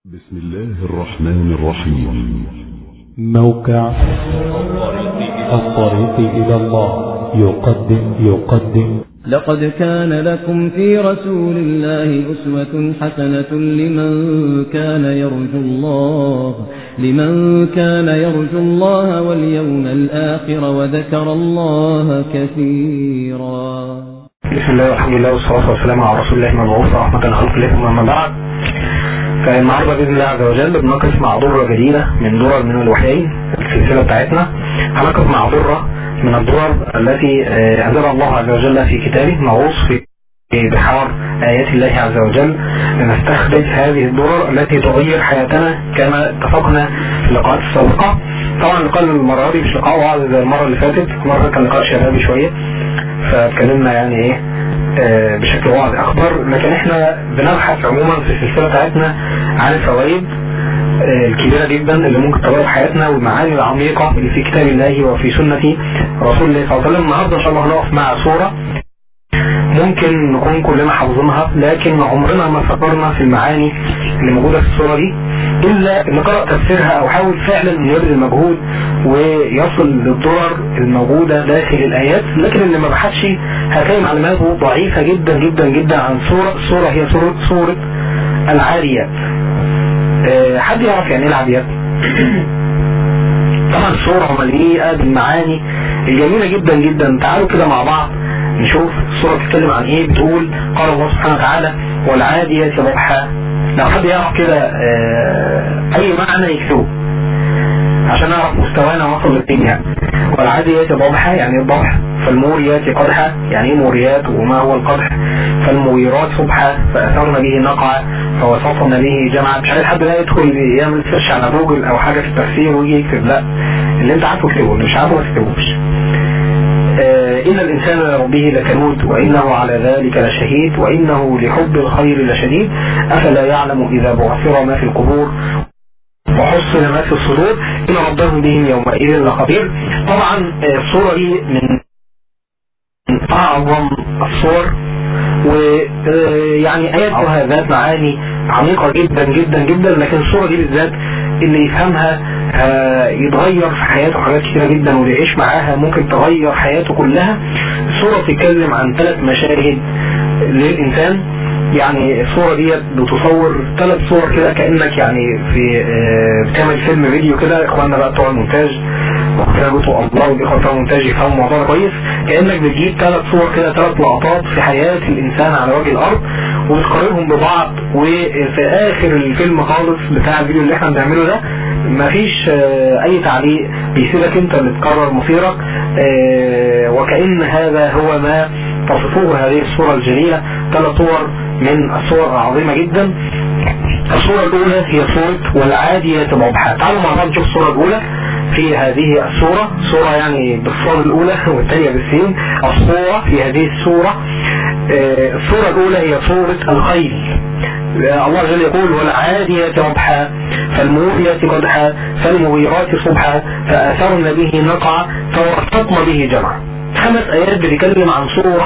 بسم الله الرحمن الرحيم موقع الطريق إلى الله يقدم يقدم لقد كان لكم في رسول الله أسوة حسنة لمن كان يرجو الله لمن كان يرجو الله واليوم الآخر وذكر الله كثيرا بسم الله والحمد لله والصلاة والسلام على رسول الله مبعوث رحمة الخلق لكم أما بعد فالنهارده بإذن الله عز وجل بنقف مع ضرة جديدة من درر من الوحيين السلسلة بتاعتنا هنقف مع ضرة من الدرر التي آه، أنزلها الله عز وجل في كتابه مغوص في بحار آيات الله عز وجل لنستخرج هذه الدرر التي تغير حياتنا كما اتفقنا في اللقاءات السابقة طبعا لقاء المرة دي مش لقاء وعظ زي المرة اللي فاتت المرة كان لقاء شبابي شوية فاتكلمنا يعني ايه آه، بشكل واضح اكبر لكن احنا بنبحث عموما في السلسله بتاعتنا عن الفوائد آه، الكبيره جدا اللي ممكن تغير حياتنا والمعاني العميقه اللي في كتاب الله وفي سنه رسول الله صلى الله عليه وسلم النهارده ان شاء الله هنقف مع صوره ممكن نكون كلنا حافظينها لكن عمرنا ما فكرنا في المعاني اللي موجوده في الصوره دي الا اللي قرأ تفسيرها او حاول فعلا انه يبذل مجهود ويصل للدرر الموجوده داخل الايات لكن اللي ما بحثش هتلاقي معلوماته ضعيفه جدا جدا جدا عن سوره السوره هي سوره سوره العاريات أه حد يعرف يعني ايه العاريات؟ طبعا الصورة مليئة بالمعاني الجميلة جدا جدا تعالوا كده مع بعض نشوف الصورة بتتكلم عن ايه بتقول قال الله سبحانه وتعالى والعاديات ضبحا لو حد يعرف كده آه، اي معنى يكتبه عشان نعرف مستوانا وصل للدين يعني والعاديات ضبحا يعني الضبح فالموريات قدحا يعني ايه موريات وما هو القدح فالمغيرات صبحا فاثرن به نقعا فوسطن به جمعا مش عايز حد بقى يدخل يعمل سيرش على جوجل او حاجه في التفسير ويجي يكتب لا اللي انت عارفه اكتبه اللي مش عارفه ما تكتبوش آه، إن الإنسان لربه لكنود وإنه على ذلك لشهيد وإنه لحب الخير لشديد أفلا يعلم إذا بعثر ما في القبور وحصل ما في الصدور إن ربهم بهم يومئذ لخبير طبعا آه، الصورة دي من أعظم الصور ويعني آياتها ذات معاني عميقة جدا جدا جدا لكن الصورة دي بالذات اللي يفهمها آه، يتغير في حياته حاجات كتيرة جدا واللي يعيش معاها ممكن تغير حياته كلها الصورة بتتكلم عن ثلاث مشاهد للإنسان يعني الصورة ديت بتصور ثلاث صور كده كأنك يعني في آه، بتعمل فيلم فيديو كده اخواننا بقى بتوع المونتاج واخواننا بتوع الله والاخوة بتوع المونتاج يفهموا الموضوع ده كويس كأنك بتجيب ثلاث صور كده ثلاث لقطات في حياة الإنسان على وجه الأرض وبتقارنهم ببعض وفي آخر الفيلم خالص بتاع الفيديو اللي احنا بنعمله ده مفيش آه، أي تعليق بيسيبك أنت اللي تقرر مصيرك آه، وكأن هذا هو ما تصفوه هذه الصورة الجليلة ثلاث صور من الصور العظيمة جدا الصورة الأولى هي صورة والعاديات ضبحا تعالوا مع بعض نشوف الصورة الأولى في هذه الصورة صورة يعني بالصاد الأولى والثانية بالسين الصورة في هذه الصورة آه، الصورة الأولى هي صورة الخيل آه، الله عز وجل يقول والعاديات ضبحا فالموريات قدحا فالمغيرات صبحا فأثرن به نقعا فوسطن به جمعا خمس آيات بتتكلم عن صورة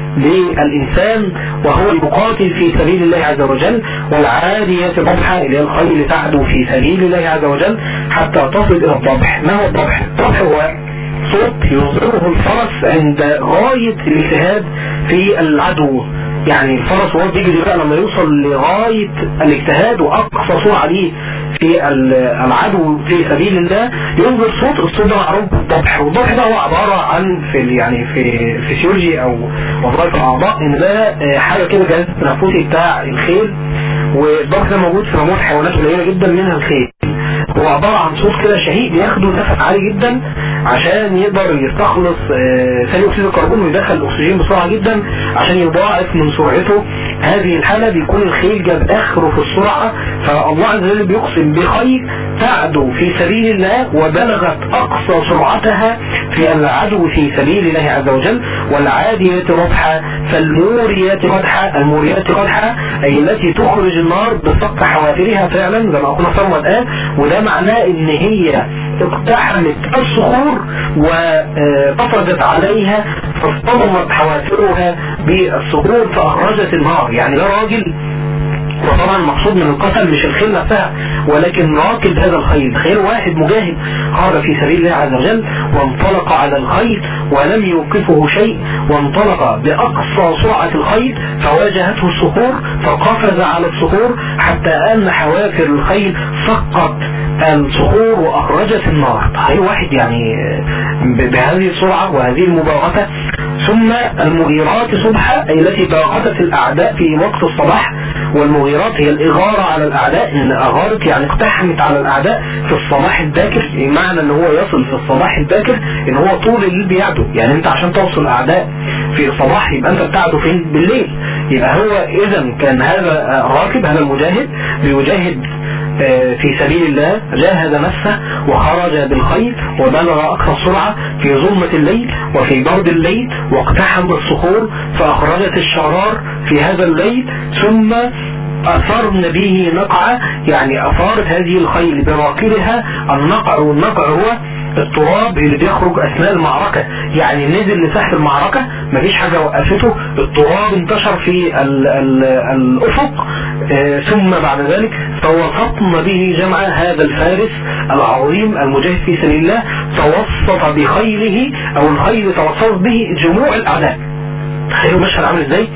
للإنسان وهو يقاتل في سبيل الله عز وجل والعاديات ضبحا اللي هي الخيل تعدو في سبيل الله عز وجل حتى تصل إلى الضبح ما هو الضبح؟ الضبح هو صوت يصدره الفرس عند غاية الاجتهاد في العدو يعني الفرس وهو بيجري بقى لما يوصل لغاية الاجتهاد وأقصى سرعة ليه في ال- العدو في سبيل الله ينظر صوت الصوت ده معروف بالضبح والضبح ده هو عبارة عن في ال- يعني في فيسيولوجي أو وظائف الأعضاء إن ده آه، حاجة كده جهاز التنفسي بتاع الخيل والضبح ده موجود في نموذج حيوانات قليلة جدا منها الخيل هو عبارة عن صوت كده شهيق بياخده نفس عالي جدا عشان يقدر يستخلص آه، ثاني اكسيد الكربون ويدخل الاكسجين بسرعة جدا عشان يضاعف من سرعته هذه الحالة بيكون الخيل جاب اخره في السرعة فالله عز وجل بيقسم بخيل تعدو في سبيل الله وبلغت اقصى سرعتها في العدو في سبيل الله عز وجل والعاديات ربحا فالموريات قدحا الموريات قدحا اي التي تخرج النار بصق حوافرها فعلا زي ما اخونا ثروت قال وده معناه ان هي اقتحمت الصخور وقفزت عليها فاصطدمت حوافرها بالصخور فاخرجت النار يعني ده راجل وطبعا المقصود من القتل مش الخيل نفسها ولكن راكب هذا الخيل تخيل واحد مجاهد خرج في سبيل الله عز وجل وانطلق على الخيل ولم يوقفه شيء وانطلق بأقصى سرعة الخيل فواجهته الصخور فقفز على الصخور حتى أن حوافر الخيل سقط الصخور وأخرجت النار تخيل واحد يعني بهذه السرعة وهذه المباغتة ثم المغيرات صبحا أي التي باغتت الأعداء في وقت الصباح والمغيرات هي الإغارة على الأعداء إن أغارت يعني اقتحمت على الأعداء في الصباح الباكر معنى إن هو يصل في الصباح الباكر إن هو طول الليل بيعدو يعني أنت عشان توصل الأعداء في الصباح يبقى أنت بتعدو فين بالليل يبقى هو إذا كان هذا الراكب هذا المجاهد بيجاهد في سبيل الله جاهد نفسه وخرج بالخيل وبلغ أقصى سرعة في ظلمة الليل وفي برد الليل واقتحم الصخور فأخرجت الشرار في هذا الليل ثم أثرن به نقعة يعني أثارت هذه الخيل براكبها النقع والنقع هو التراب اللي بيخرج اثناء المعركة يعني نزل لساحة المعركة مفيش حاجة وقفته التراب انتشر في ال ال الافق آه ثم بعد ذلك توسطن به جمع هذا الفارس العظيم المجاهد في سبيل الله توسط بخيله او الخيل توسط به جموع الاعداء تخيلوا المشهد عامل ازاي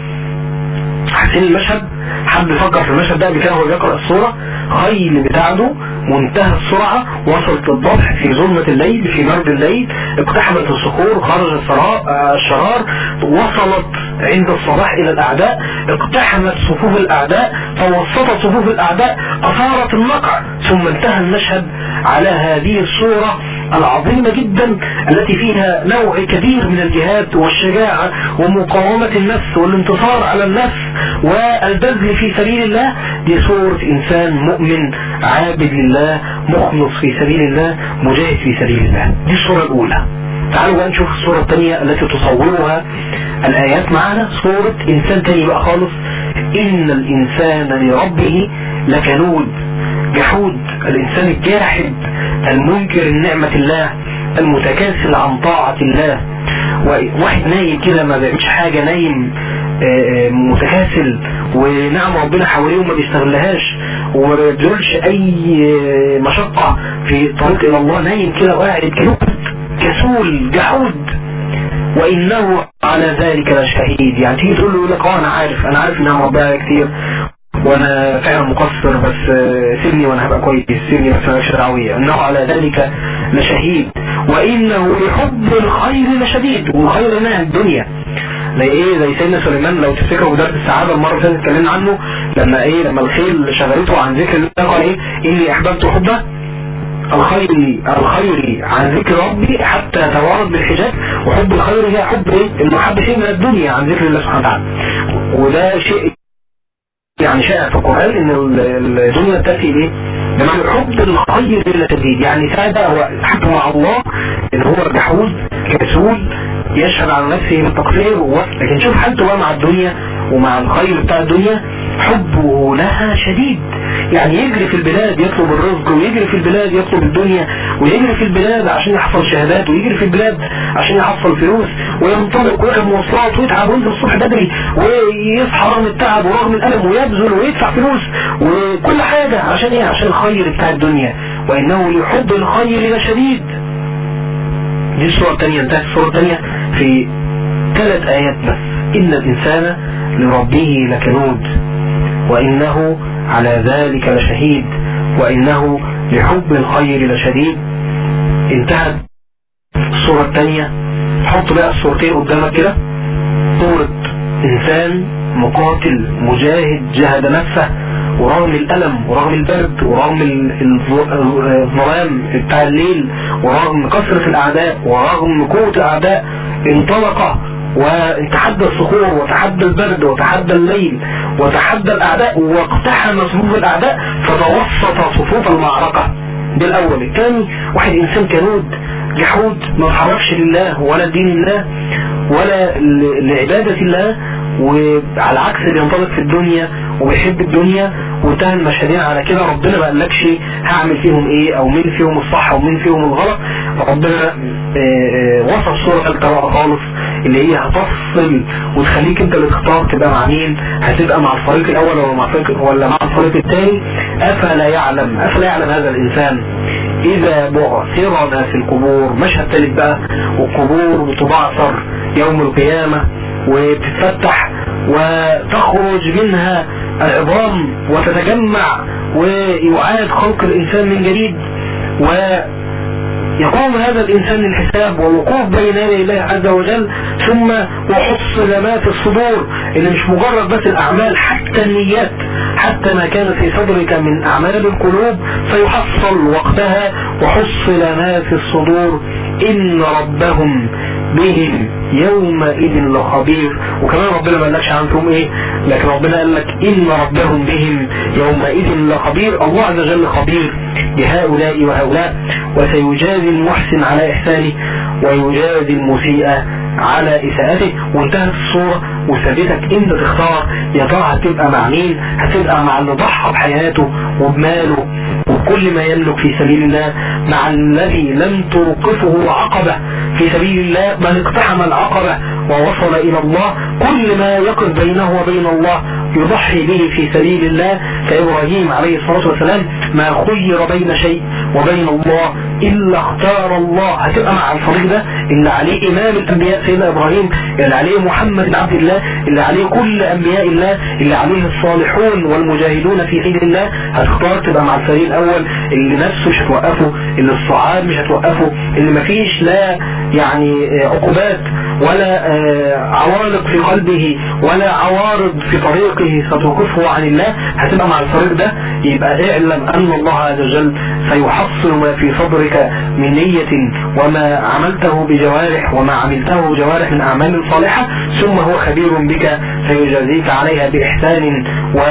حاسين المشهد حد فكر في المشهد ده قبل كده وهو بيقرا الصوره خيل بتاعته منتهى السرعة وصلت للضبح في ظلمة الليل في برد الليل اقتحمت الصخور خرج الشرار وصلت عند الصباح الى الاعداء اقتحمت صفوف الاعداء توسطت صفوف الاعداء اثارت النقع ثم انتهى المشهد على هذه الصورة العظيمة جدا التي فيها نوع كبير من الجهاد والشجاعة ومقاومة النفس والانتصار على النفس والبذل في سبيل الله دي صورة انسان مؤمن عابد لله مخلص في سبيل الله مجاهد في سبيل الله دي الصورة الاولى تعالوا بقى نشوف الصورة الثانية التي تصورها الآيات معنا صورة إنسان تاني بقى خالص إن الإنسان لربه لكنود جحود الإنسان الجاحد المنكر لنعمة الله المتكاسل عن طاعة الله واحد نايم كده ما بيعملش حاجة نايم متكاسل ونعم ربنا حواليه وما بيستغلهاش وما بيبذلش اي مشقة في الطريق الى الله نايم كده وقاعد كده كسول جحود وانه على ذلك لشهيد يعني تيجي تقول له يقول لك اه انا عارف انا عارف نعم ربنا كتير وانا فعلا مقصر بس سيبني وانا هبقى كويس سيبني بس انا شرعوية انه على ذلك لشهيد وانه لحب الخير لشديد والخير هنا الدنيا زي ايه زي سيدنا سليمان لو تفتكروا في درس السعاده المره اللي فاتت اتكلمنا عنه لما ايه لما الخيل شغلته عن ذكر الله قال ايه اني احببت حبه الخير الخير عن ذكر ربي حتى توارد بالحجاب وحب الخير هي حب ايه المحبة شيء من الدنيا عن ذكر الله سبحانه وتعالى وده شيء يعني شائع في القرآن ان الدنيا تأتي ايه بمعنى حب الخير لا تزيد يعني سادة هو حب مع الله ان هو جحود كسول يشهد على نفسه بالتقصير لكن شوف حالته بقى مع الدنيا ومع الخير بتاع الدنيا حبه لها شديد يعني يجري في البلاد يطلب الرزق ويجري في البلاد يطلب الدنيا ويجري في البلاد عشان يحصل شهادات ويجري في البلاد عشان يحصل فلوس وينطلق ويركب مواصلات ويتعب وينزل الصبح بدري ويصحى رغم التعب ورغم الألم ويبذل ويدفع فلوس وكل حاجة عشان ايه عشان الخير بتاع الدنيا وإنه لحب الخير لشديد دي الصورة الثانية انتهت الصورة الثانية في ثلاث آيات بس إن الإنسان لربه لكنود وإنه على ذلك لشهيد وإنه لحب الخير لشديد انتهت الصورة الثانية حط بقى الصورتين قدامك كده صورة إنسان مقاتل مجاهد جهد نفسه ورغم الألم ورغم البرد ورغم الظلام بتاع الليل ورغم كثرة الأعداء ورغم قوة الأعداء انطلق وتحدى الصخور وتحدى البرد وتحدى الليل وتحدى الأعداء واقتحم صفوف الأعداء فتوسط صفوف المعركة ده الأول الثاني واحد إنسان كنود جحود ما تحركش لله ولا دين الله ولا لعبادة الله وعلى عكس اللي ينطلق في الدنيا وبيحب الدنيا وانتهى المشهدين على كده ربنا ما قالكش هعمل فيهم ايه او مين فيهم الصح ومين فيهم الغلط ربنا وصف صورة ثالثة خالص اللي هي هتفصل وتخليك انت اللي تختار تبقى مع مين هتبقى مع الفريق الاول ولا مع الفريق ولا مع الفريق الثاني افلا يعلم افلا يعلم هذا الانسان اذا بعثرنا في القبور مشهد ثالث بقى والقبور بتبعثر يوم القيامة وبتتفتح وتخرج منها العظام وتتجمع ويعاد خلق الانسان من جديد و يقوم هذا الإنسان للحساب والوقوف بين يدي الله عز وجل ثم وحصل ما في الصدور اللي مش مجرد بس الأعمال حتى النيات حتى ما كان في صدرك من أعمال القلوب فيحصل وقتها وحصل ما في الصدور إن ربهم بهم يومئذ لخبير وكمان ربنا ما قالكش عنهم ايه لكن ربنا قال لك ان ربهم بهم يومئذ لخبير الله عز وجل خبير بهؤلاء وهؤلاء وسيجازي المحسن على احسانه ويجازي المسيء على اساءته وانتهت الصورة وسابتك انت تختار يا ترى هتبقى مع مين هتبقى مع اللي ضحى بحياته وبماله وكل ما يملك في سبيل الله مع الذي لم توقفه عقبة في سبيل الله من اقتحم العقبة ووصل إلى الله كل ما يقف بينه وبين الله يضحي به في سبيل الله كإبراهيم عليه الصلاة والسلام ما خير بين شيء وبين الله إلا اختار الله هتبقى مع الفريق ده اللي عليه إمام الأنبياء سيدنا إبراهيم اللي عليه محمد بن عبد الله اللي عليه كل أنبياء الله اللي عليه الصالحون والمجاهدون في سبيل الله هتختار تبقى مع الفريق الأول اللي نفسه مش هتوقفه اللي الصعاب مش هتوقفه اللي مفيش لا يعني عقوبات ولا عوالق في قلبه ولا عوارض في طريقه ستوقفه عن الله هتبقى مع الفريق ده يبقى اعلم أن الله عز وجل سيحصل ما في صدرك من نية وما عملته بجوارح وما عملته بجوارح من أعمال صالحة ثم هو خبير بك سيجازيك عليها بإحسان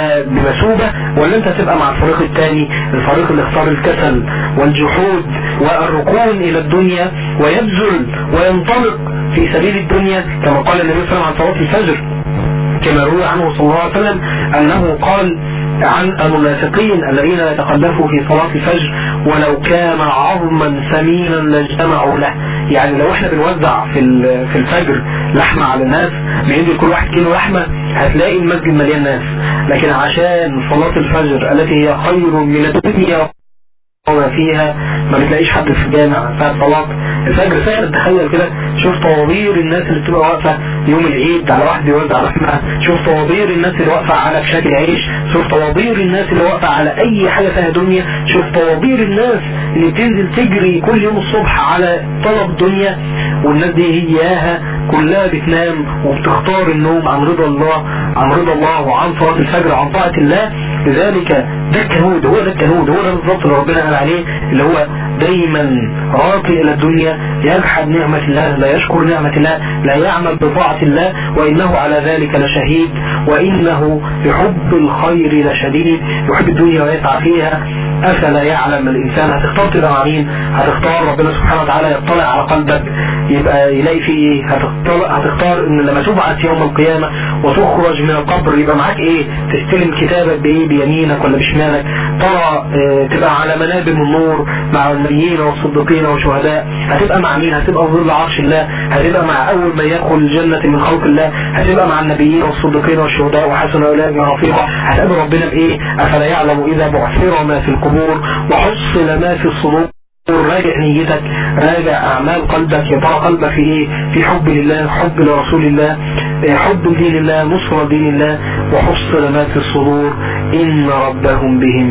وبمثوبة ولا انت تبقى مع الفريق الثاني الفريق اللي اختار الكسل والجحود والركون إلى الدنيا ويبذل وينطلق في سبيل الدنيا كما قال النبي صلى الله عليه وسلم عن صلاة الفجر كما روي عنه صلى الله عليه وسلم أنه قال عن المنافقين الذين يتقدفوا في صلاة الفجر ولو كان عظما ثمينا لاجتمعوا له يعني لو احنا بنوزع في في الفجر لحمة على الناس بيدي كل واحد كيلو لحمة هتلاقي المسجد مليان ناس لكن عشان صلاة الفجر التي هي خير من الدنيا وما فيها ما بتلاقيش حد في الجامع ساعة صلاة الفجر فعلا تخيل كده شوف طوابير الناس اللي بتبقى واقفة يوم العيد على واحد بيوزع لحمة شوف طوابير الناس اللي واقفة على كشاك العيش شوف طوابير الناس اللي واقفة على أي حاجة فيها دنيا شوف طوابير الناس اللي بتنزل تجري كل يوم الصبح على طلب دنيا والناس دي هياها كلها بتنام وبتختار النوم عن رضا الله عن رضا الله وعن صلاة الفجر عن طاعة الله لذلك ده الكنود هو ده الكنود هو ده بالظبط اللي ربنا قال عليه اللي هو دايما راقي الى الدنيا يجحد نعمة الله لا يشكر نعمة الله لا يعمل بطاعة الله وانه على ذلك لشهيد وانه بحب الخير لشديد يحب الدنيا ويسعى فيها افلا يعلم الانسان هتختار تبقى مع مين هتختار ربنا سبحانه وتعالى يطلع على قلبك يبقى يلاقي فيه ايه هتختار, هتختار ان لما تبعث يوم القيامة وتخرج من القبر يبقى معاك ايه تستلم كتابك بايه بيمينك ولا بشمالك ترى اه تبقى على منابر من النور مع النبيين والصديقين والشهداء هتبقى مع مين هتبقى ظل عرش الله هتبقى مع اول من يدخل الجنة من خلق الله هتبقى مع النبيين والصديقين والشهداء وحسن اولئك رفيقا هتقابل ربنا بايه افلا يعلم اذا بعثر ما في القبور وحصل ما في الصدور راجع نيتك راجع اعمال قلبك يا ترى قلبك في ايه في حب لله حب لرسول الله حب لدين الله نصرة دين الله وحصل ما في الصدور ان ربهم بهم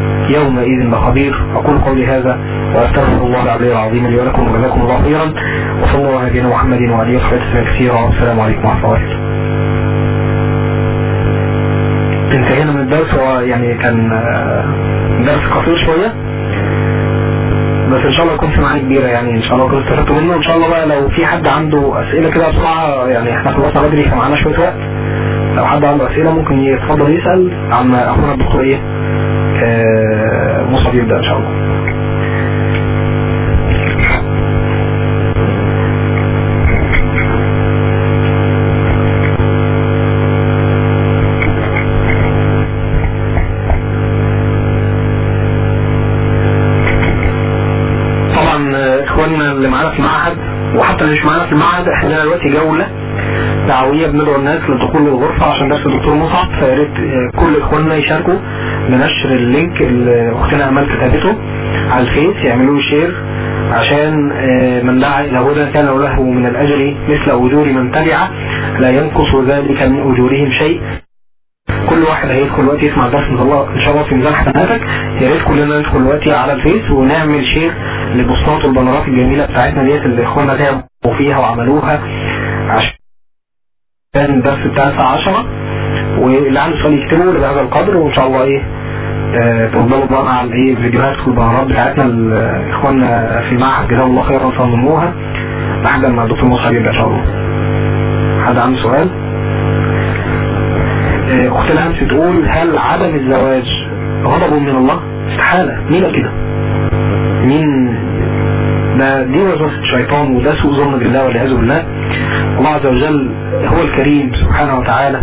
يومئذ لخبير اقول قولي هذا واستغفر الله العلي العظيم لي ولكم وجزاكم الله خيرا وصلى الله على نبينا محمد وعلى اله وصحبه كثيرا والسلام عليكم ورحمه الله وبركاته انتهينا من الدرس هو يعني كان درس قصير شويه بس ان شاء الله يكون في معاني كبيره يعني ان شاء الله كنت استفدتوا منه ان شاء الله بقى لو في حد عنده اسئله كده بسرعه يعني احنا خلصنا بدري فمعانا شويه وقت لو حد عنده اسئله ممكن يتفضل يسال عن اخونا الدكتور ايه آه مصعب يبدا ان شاء الله اخواننا اللي معانا في المعهد وحتى اللي مش معانا في المعهد احنا دلوقتي جولة دعوية بندعو الناس للدخول للغرفة عشان درس الدكتور مصعب فيا ريت آه، كل اخواننا يشاركوا بنشر اللينك اللي اختنا امال كتبته على الفيس يعملوا شير عشان آه، من دعا الى هدى كان له من الاجر مثل اجور من تبعه لا ينقص ذلك من اجورهم شيء كل واحد هيدخل دلوقتي يسمع درس ان الله ان شاء الله في ميزان حسناتك يا ريت كلنا ندخل دلوقتي على الفيس ونعمل شير للبوستات والبنرات الجميله بتاعتنا ديت اللي اخواننا تعبوا فيها وعملوها عشان الدرس بتاع الساعه 10 واللي عنده سؤال يكتبه لهذا القدر وان شاء الله ايه آه، تفضلوا بقى مع الايه الفيديوهات والبنرات بتاعتنا ال- اخواننا في المعهد جزاهم الله خيرا صمموها لحد ما الدكتور مصعب يبدا ان شاء الله حد عنده سؤال؟ آه، اختنا امس تقول هل عدم الزواج غضب من الله استحالة مين قال كده مين ده دي وسوسة الشيطان وده سوء ظن بالله والعياذ بالله الله عز وجل هو الكريم سبحانه وتعالى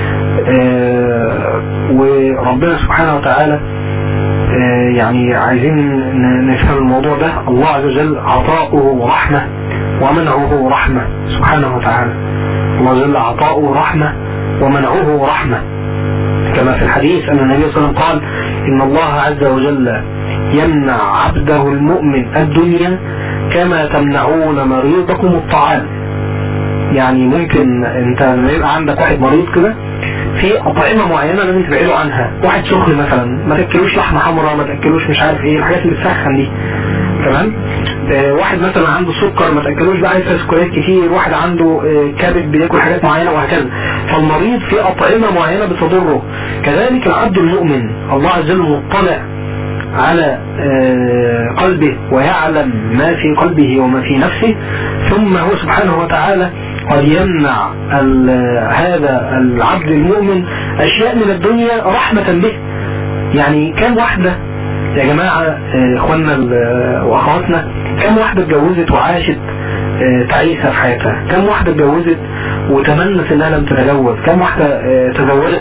آه، وربنا سبحانه وتعالى آه، يعني عايزين ن- نفهم الموضوع ده الله عز وجل عطاؤه رحمة ومنعه رحمة سبحانه وتعالى الله عز وجل عطاؤه رحمة ومنعه رحمة كما في الحديث أن النبي صلى الله عليه وسلم قال إن الله عز وجل يمنع عبده المؤمن الدنيا كما تمنعون مريضكم الطعام يعني ممكن انت لما يبقى عندك واحد مريض كده في اطعمه معينه لازم تبعده عنها واحد سخن مثلا ما تاكلوش لحمه حمراء ما تاكلوش مش عارف ايه الحاجات اللي بتسخن دي تمام آه واحد مثلا عنده سكر ما تاكلوش بقى يفرز سكريات كتير واحد عنده آه كبد بياكل حاجات معينه وهكذا فالمريض في اطعمه معينه بتضره كذلك العبد المؤمن الله عز وجل مطلع على آه، قلبه ويعلم ما في قلبه وما في نفسه ثم هو سبحانه وتعالى قد يمنع ال- هذا العبد المؤمن أشياء من الدنيا رحمة به يعني كم واحدة يا جماعة آه، إخواننا ال- وأخواتنا كم واحدة اتجوزت وعاشت آه، تعيسة في حياتها كم واحدة اتجوزت وتمنت انها لم تتزوج كم واحدة آه، تزوجت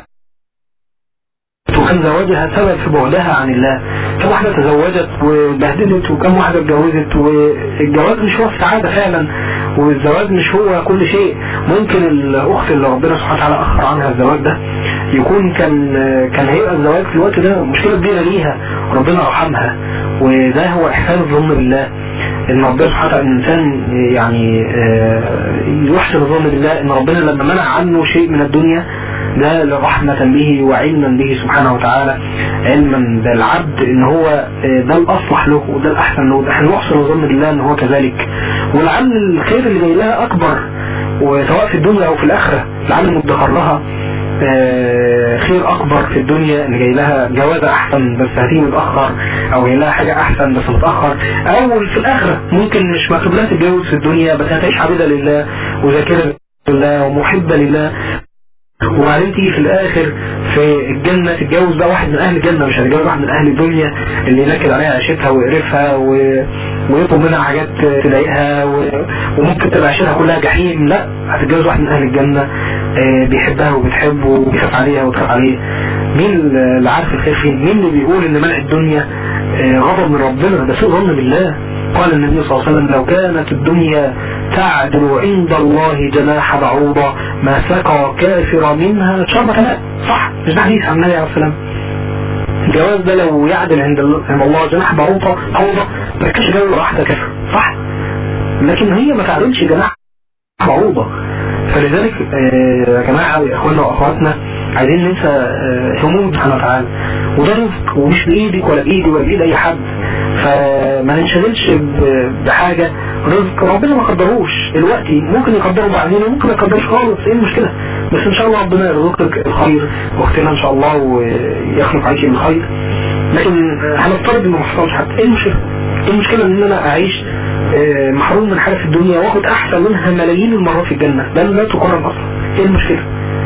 وكان زواجها سبب في بعدها عن الله كم واحدة تزوجت وبهدلت وكم واحدة اتجوزت والجواز مش هو السعادة فعلا والزواج مش هو كل شيء ممكن الأخت اللي ربنا سبحانه وتعالى أخر عنها الزواج ده يكون كان كان هيبقى الزواج في الوقت ده مشكلة كبيرة ليها ربنا رحمها وده هو إحسان الظن بالله ان ربنا سبحانه وتعالى الانسان يعني آه، يحسن الظن بالله ان ربنا لما منع عنه شيء من الدنيا ده لرحمة به وعلما به سبحانه وتعالى علما بالعبد ان هو آه، ده الاصلح له وده الاحسن له احنا نحسن الظن بالله ان هو كذلك ولعل الخير اللي جاي لها اكبر وسواء في الدنيا او في الاخره لعل مدخر لها آه، خير اكبر في الدنيا ان جاي لها جوازة احسن بس هتيجي متاخر او جاي لها حاجه احسن بس متاخر او في الاخره ممكن مش مكتوب لها تتجوز في الدنيا بس هتعيش عبيده لله وذاكره لله ومحبه لله وبعدين تيجي في الاخر في الجنة تتجوز بقى واحد من اهل الجنة مش هتتجوز واحد من اهل الدنيا اللي ينكد عليها عيشتها ويقرفها و... ويطلب منها حاجات تضايقها و... وممكن تبقى عيشتها كلها جحيم لا هتتجوز واحد من اهل الجنة آه، بيحبها وبتحبه وبيخاف عليها وتخاف عليه مين اللي عارف الخير فين مين اللي بيقول ان منع الدنيا آه، غضب من ربنا ده سوء ظن بالله قال النبي صلى الله عليه وسلم لو كانت الدنيا تعدل عند الله جناح بعوضة ما سقى كافر منها شربة ماء صح مش ده حديث عن النبي عليه السلام الجواز ده لو يعدل عند ال- عند الله جناح بعوضة بعوضة ما كانش جوز واحدة كافر صح لكن هي ما تعدلش جناح بعوضة فلذلك آه، يا جماعة يا اخواننا واخواتنا عايزين ننسى آه، هموم سبحانه وتعالى وده رزق ومش بايدك ولا بايدي ولا بايد اي حد فما ننشغلش ب- بحاجة رزق ربنا ما قدروش دلوقتي ممكن يقدره بعدين وممكن ما يقدرش خالص ايه المشكلة بس ان شاء الله ربنا يرزقك الخير واختنا ان شاء الله ويخلق عليك الخير لكن آه، هنفترض انه ما حصلش حتى ايه المشكلة؟ ايه المشكلة ان انا اعيش آه، محروم من حاجة في الدنيا واخد احسن منها ملايين المرات في الجنة بل لا تقارن اصلا ايه المشكلة؟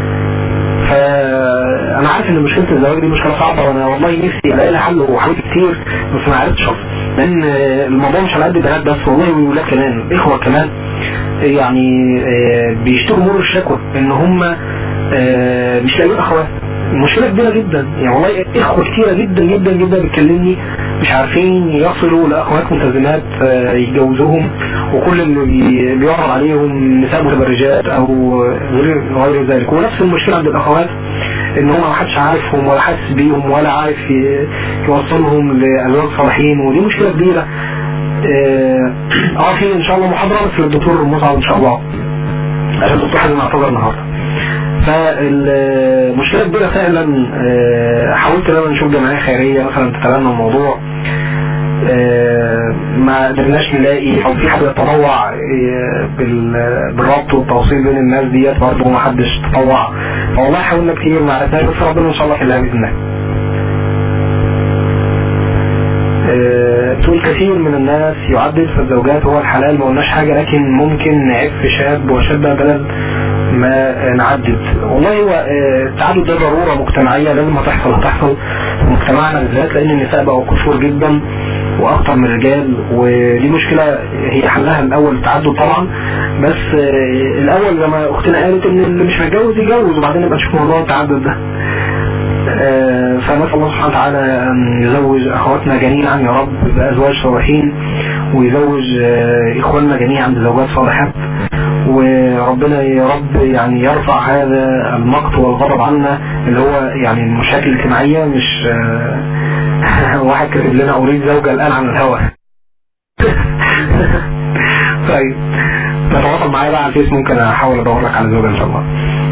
فانا عارف ان مشكله الزواج دي مشكله صعبه وانا والله نفسي الاقي لها حل وحاولت كتير بس ما عرفتش اصلا لان الموضوع مش على قد البنات بس والله والولاد كمان الاخوه كمان يعني آه، بيشتكوا مر الشكوى ان هم آه، مش لاقيين اخوات مشكلة كبيرة جدا يعني والله اخوة كتيرة جدا جدا جدا بتكلمني مش عارفين يصلوا لاخوات ملتزمات آه، يتجوزوهم وكل اللي بي- بيعرض عليهم نساء متبرجات او غير غير ذلك ونفس المشكله عند الاخوات ان هم ما حدش عارفهم ولا حاسس بيهم ولا عارف ي- يوصلهم لازواج صالحين ودي مشكله كبيره اه آه، في ان شاء الله محاضره بس للدكتور مصعب ان شاء الله عشان الدكتور حازم اعتذر النهارده فالمشكله كبيره فعلا آه، حاولت ان انا نشوف جمعيه خيريه مثلا تتبنى الموضوع آه، ما قدرناش نلاقي او في حد يتطوع آه، بال- بالربط والتوصيل بين الناس ديت برضه ما حدش تطوع فوالله حاولنا كتير ما عرفناش بس ربنا ان شاء الله يحلها باذن الله آه، تقول كثير من الناس يعدد في الزوجات هو الحلال ما قلناش حاجة لكن ممكن نعف شاب وشابة بدل ما نعدد والله هو آه، التعدد ده ضرورة مجتمعية لازم هتحصل هتحصل في مجتمعنا بالذات لأن النساء بقوا كثور جدا وأكتر من الرجال ودي مشكلة هي حلها الأول التعدد طبعا بس آه، الأول زي ما أختنا قالت إن اللي مش متجوز يتجوز وبعدين نبقى نشوف موضوع التعدد ده آه، فنسأل الله سبحانه وتعالى أن يزوج أخواتنا جميعا يا رب بأزواج صالحين ويزوج آه، إخواننا جميعا بزوجات صالحات وربنا يا رب يعني يرفع هذا المقت والغضب عنا اللي هو يعني المشاكل الاجتماعية مش آه، واحد كاتب لنا أريد زوجة الآن عن الهوى طيب تتواصل معايا بقى على الفيس ممكن أحاول أدور لك على زوجة إن شاء الله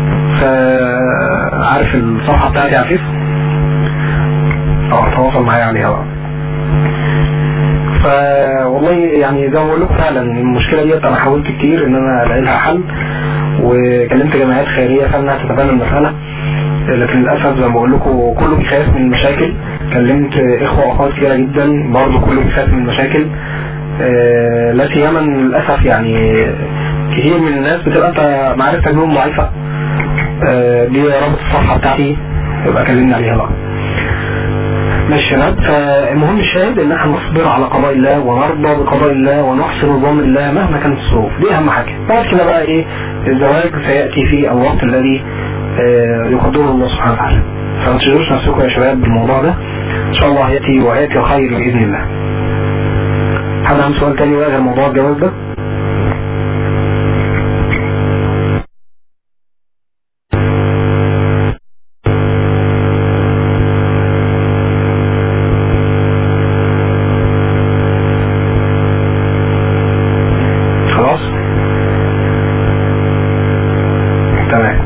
فعارف الصفحة بتاعتي على الفيس اه تواصل معايا عليها بقى فوالله يعني زي ما بقول لكم فعلا المشكله ديت انا حاولت كتير ان انا الاقي لها حل وكلمت جمعيات خيريه فانها تتبنى المساله لكن للاسف زي ما بقول لكم كله بيخاف من المشاكل كلمت اخوه واخوات كتيره جدا برضه كله بيخاف من المشاكل آه، لا سيما للاسف يعني كتير من الناس بتبقى انت معرفتك بيهم ضعيفه آه، دي رابط الصفحه بتاعتي يبقى كلمني عليها بقى ماشي يا شباب فالمهم الشاهد ان احنا نصبر على قضاء الله ونرضى بقضاء الله ونحسن ظن الله مهما كانت الظروف دي اهم حاجه بعد كده بقى ايه الزواج سياتي في الوقت الذي آه، يقدره الله سبحانه وتعالى فما تشغلوش نفسكم يا شباب بالموضوع ده ان شاء الله ياتي وياتي خير باذن الله حد عنده سؤال تاني بقى غير موضوع الجواز ده خلاص تمام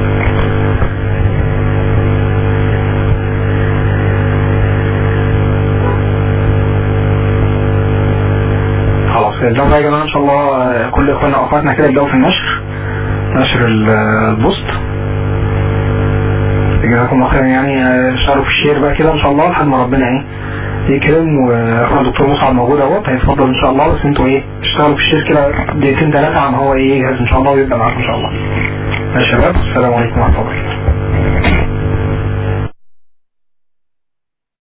خلاص الجو ده يا جماعه ان شاء الله آه، كل اخواننا واخواتنا كده يبداوا في النشر نشر ال- آه، البوست جزاكم الله خيرا يعني آه، اشتغلوا في الشير بقى كده ان شاء الله لحد ما ربنا ايه يكرم واخونا الدكتور مصعب موجود اهوت هيتفضل ان شاء الله بس انتوا ايه اشتغلوا في الشير كده دقيقتين ثلاثه عن هو ايه يجهز ان شاء الله ويبدا معاكم ان شاء الله يا شباب السلام عليكم ورحمه الله وبركاته